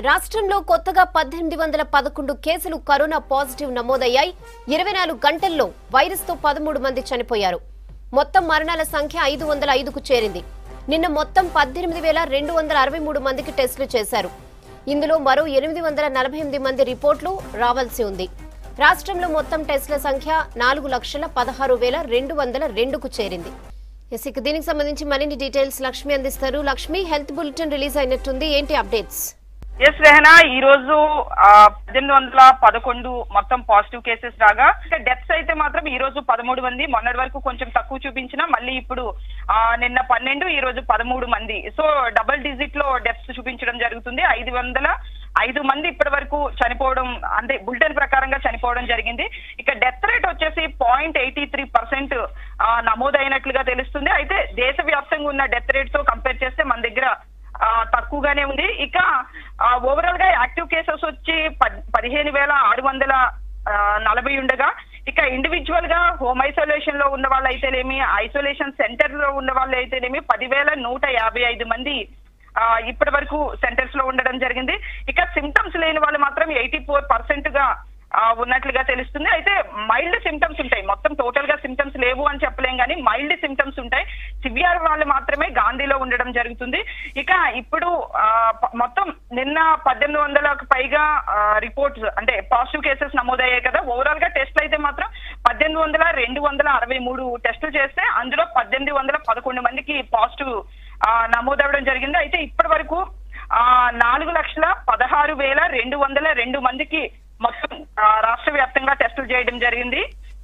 రాష్ట్రంలో కొత్తగా పద్దెనిమిది వందల పదకొండు కేసులు కరోనా పాజిటివ్ నమోదయ్యాయి ఇరవై నాలుగు గంటల్లో వైరస్ తో పదమూడు మంది చనిపోయారు మొత్తం మరణాల సంఖ్య ఐదు వందల ఐదుకు చేరింది నిన్న మొత్తం పద్దెనిమిది వేల రెండు వందల అరవై మూడు మందికి టెస్టులు చేశారు ఇందులో మరో ఎనిమిది వందల నలభై ఎనిమిది మంది రిపోర్టులు రావాల్సి ఉంది రాష్ట్రంలో మొత్తం టెస్టుల సంఖ్య నాలుగు లక్షల పదహారు వేల రెండు వందల రెండుకు చేరింది ఎస్ ఇక దీనికి సంబంధించి మరిన్ని డీటెయిల్స్ లక్ష్మి అందిస్తారు లక్ష్మి హెల్త్ బులెటిన్ రిలీజ్ అయినట్టుంది ఏంటి అప్డేట్స్ ఎస్ రెహనా ఈ రోజు ఆ, పద్దెనిమిది వందల పదకొండు మొత్తం పాజిటివ్ కేసెస్ రాగా డెత్స్ అయితే మాత్రం ఈ రోజు పదమూడు మంది మొన్నటి వరకు కొంచెం తక్కువ చూపించినా మళ్ళీ ఇప్పుడు ఆ, నిన్న పన్నెండు ఈ రోజు పదమూడు మంది సో డబుల్ డిజిట్ లో డెత్స్ చూపించడం జరుగుతుంది ఐదు వందల ఐదు మంది ఇప్పటి వరకు చనిపోవడం అంటే బులెటిన్ ప్రకారంగా చనిపోవడం జరిగింది ఇక డెత్ రేట్ వచ్చేసి పాయింట్ ఎయిటీ త్రీ పర్సెంట్ నమోదైనట్లుగా తెలుస్తుంది అయితే దేశవ్యాప్తంగా ఉన్న డెత్ రేట్ తో కంపేర్ చేస్తే మన దగ్గర ఆ, తక్కువగానే ఉంది ఇక ఓవరాల్ గా యాక్టివ్ కేసెస్ వచ్చి పద్- పదిహేను వేల ఆరు వందల ఆ, నలభై ఉండగా ఇక ఇండివిజువల్ గా హోమ్ ఐసోలేషన్ లో ఉన్న వాళ్ళు అయితేనేమి ఐసోలేషన్ సెంటర్ లో ఉన్న వాళ్ళు అయితేనేమి పదివేల నూట యాభై ఐదు మంది ఆ, ఇప్పటి వరకు సెంటర్స్ లో ఉండడం జరిగింది ఇక సిమ్టమ్స్ లేని వాళ్ళు మాత్రం ఎయిటీ ఫోర్ పర్సెంట్ గా ఆ, ఉన్నట్లుగా తెలుస్తుంది అయితే మైల్డ్ సిమ్టమ్స్ ఉంటాయి మొత్తం టోటల్ గా సిమ్టమ్స్ లేవు అని చెప్పలేం కానీ మైల్డ్ సిమ్టమ్స్ ఉంటాయి సివియర్ వాళ్ళు మాత్రమే గాంధీలో ఉండడం జరుగుతుంది ఇక ఇప్పుడు ఆ, ప- మొత్తం నిన్న పద్దెనిమిది వందలకు పైగా రిపోర్ట్స్ అంటే పాజిటివ్ కేసెస్ నమోదయ్యాయి కదా ఓవరాల్ గా టెస్ట్లు అయితే మాత్రం పద్దెనిమిది వందల రెండు వందల అరవై మూడు టెస్టులు చేస్తే అందులో పద్దెనిమిది వందల పదకొండు మందికి పాజిటివ్ నమోదవడం జరిగింది అయితే ఇప్పటి వరకు ఆ, నాలుగు లక్షల పదహారు వేల రెండు వందల రెండు మందికి మొత్తం ఆ, రాష్ట్ర వ్యాప్తంగా టెస్టులు చేయడం జరిగింది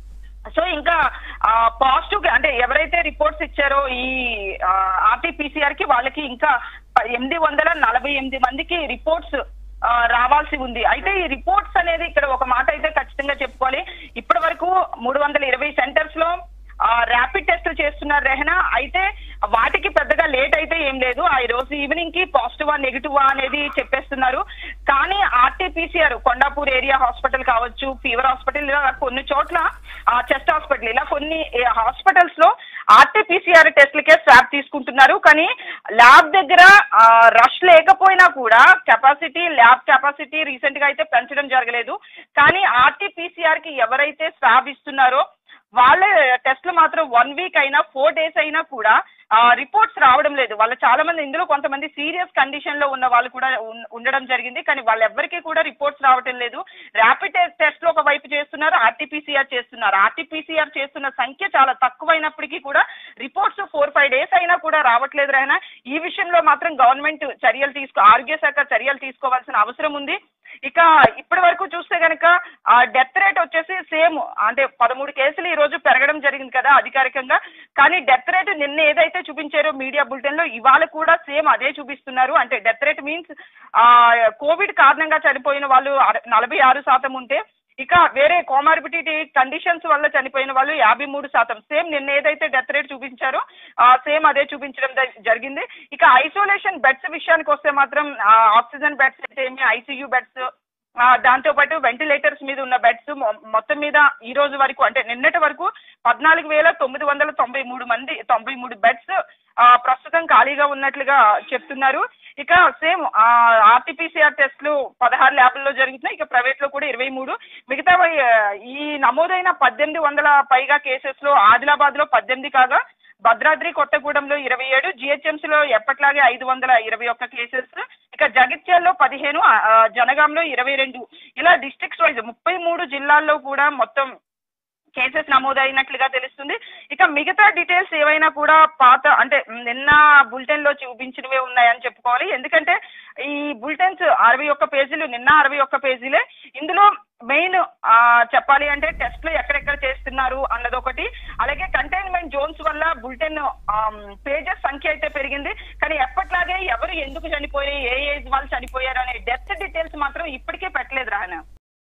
సో ఇంకా పాజిటివ్ అంటే ఎవరైతే రిపోర్ట్స్ ఇచ్చారో ఈ ఆర్టీపీసీఆర్ కి వాళ్ళకి ఇంకా ఎనిమిది వందల నలభై ఎనిమిది మందికి రిపోర్ట్స్ రావాల్సి ఉంది అయితే ఈ రిపోర్ట్స్ అనేది ఇక్కడ ఒక మాట అయితే ఖచ్చితంగా చెప్పుకోవాలి ఇప్పటి వరకు మూడు వందల ఇరవై సెంటర్స్ లో ర్యాపిడ్ టెస్ట్ చేస్తున్నారు రెహనా అయితే వాటికి పెద్దగా లేట్ అయితే ఏం లేదు ఆ ఈ రోజు ఈవినింగ్ కి పాజిటివా నెగిటివా అనేది చెప్పేస్తున్నారు కానీ ఆర్టీపీసీఆర్ కొండాపూర్ ఏరియా హాస్పిటల్ కావచ్చు ఫీవర్ హాస్పిటల్ ఇలా కొన్ని చోట్ల చెస్ట్ హాస్పిటల్ ఇలా కొన్ని హాస్పిటల్స్ లో ఆర్టీపీసీఆర్ టెస్ట్లకే స్వాబ్ తీసుకుంటున్నారు కానీ ల్యాబ్ దగ్గర రష్ లేకపోయినా కూడా కెపాసిటీ ల్యాబ్ కెపాసిటీ రీసెంట్ గా అయితే పెంచడం జరగలేదు కానీ ఆర్టీపీసీఆర్ కి ఎవరైతే స్వాబ్ ఇస్తున్నారో వాళ్ళ టెస్ట్లు మాత్రం వన్ వీక్ అయినా ఫోర్ డేస్ అయినా కూడా రిపోర్ట్స్ రావడం లేదు వాళ్ళ చాలా మంది ఇందులో కొంతమంది సీరియస్ కండిషన్ లో ఉన్న వాళ్ళు కూడా ఉన్- ఉండడం జరిగింది కానీ వాళ్ళెవ్వరికీ కూడా రిపోర్ట్స్ రావటం లేదు ర్యాపిడ్ టెస్ట్ లో ఒక వైపు చేస్తున్నారు ఆర్టీపీసీఆర్ చేస్తున్నారు ఆర్టీపీసీఆర్ చేస్తున్న సంఖ్య చాలా తక్కువైనప్పటికీ కూడా రిపోర్ట్స్ ఫోర్ ఫైవ్ డేస్ అయినా కూడా రావట్లేదు రాయన ఈ విషయంలో మాత్రం గవర్నమెంట్ చర్యలు తీసుకో ఆరోగ్య శాఖ చర్యలు తీసుకోవాల్సిన అవసరం ఉంది ఇక ఇప్పటి వరకు చూస్తే గనక డెత్ రేట్ వచ్చేసి సేమ్ అంటే పదమూడు కేసులు ఈ రోజు పెరగడం జరిగింది కదా అధికారికంగా కానీ డెత్ రేట్ నిన్న ఏదైతే చూపించారో మీడియా బులెటిన్ లో ఇవాళ కూడా సేమ్ అదే చూపిస్తున్నారు అంటే డెత్ రేట్ మీన్స్ కోవిడ్ కారణంగా చనిపోయిన వాళ్ళు అర- నలభై ఆరు శాతం ఉంటే ఇక వేరే కోమార్బిడిటీ కండిషన్స్ వల్ల చనిపోయిన వాళ్ళు యాభై మూడు శాతం సేమ్ నిన్న ఏదైతే డెత్ రేట్ చూపించారో సేమ్ అదే చూపించడం జ- జరిగింది ఇక ఐసోలేషన్ బెడ్స్ విషయానికి వస్తే మాత్రం ఆక్సిజన్ బెడ్స్ అయితే ఏమి ఐసీయూ బెడ్స్ దాంతో పాటు వెంటిలేటర్స్ మీద ఉన్న బెడ్స్ మొత్తం మీద ఈ రోజు వరకు అంటే నిన్నటి వరకు పద్నాలుగు వేల తొమ్మిది వందల తొంభై మూడు మంది తొంభై మూడు బెడ్స్ ప్రస్తుతం ఖాళీగా ఉన్నట్లుగా చెప్తున్నారు ఇక సేమ్ ఆర్టీపీసీఆర్ టెస్ట్లు పదహారు ల్యాబ్లలో జరుగుతున్నాయి ఇక ప్రైవేట్ లో కూడా ఇరవై మూడు మిగతా వై- ఈ నమోదైన పద్దెనిమిది వందల పైగా కేసెస్ లో ఆదిలాబాద్ లో పద్దెనిమిది కాగా భద్రాద్రి కొత్తగూడెంలో ఇరవై ఏడు జిహెచ్ఎంసీ లో ఎప్పట్లాగే ఐదు వందల ఇరవై ఒక్క కేసెస్ ఇక జగిత్యాల్లో పదిహేను ఆ, ఆ, జనగాంలో ఇరవై రెండు ఇలా డిస్ట్రిక్ట్స్ వైజ్ ముప్పై మూడు జిల్లాల్లో కూడా మొత్తం కేసెస్ నమోదైనట్లుగా తెలుస్తుంది ఇక మిగతా డీటెయిల్స్ ఏవైనా కూడా పాత అంటే నిన్న బులెటిన్ లో చూపించినవే ఉన్నాయని చెప్పుకోవాలి ఎందుకంటే ఈ బులెటిన్స్ అరవై ఒక్క పేజీలు నిన్న అరవై ఒక్క పేజీలే ఇందులో మెయిన్ చెప్పాలి అంటే టెస్ట్లు ఎక్కడెక్కడ చేస్తున్నారు అన్నదొకటి అలాగే కంటైన్మెంట్ జోన్స్ వల్ల బులెటిన్ పేజెస్ సంఖ్య అయితే పెరిగింది కానీ ఎప్పట్లాగే ఎవరు ఎందుకు చనిపోయి ఏ ఏజ్ వాళ్ళు చనిపోయారు అనే డెత్ డీటెయిల్స్ మాత్రం ఇప్పటికే పెట్టలేదు రాహన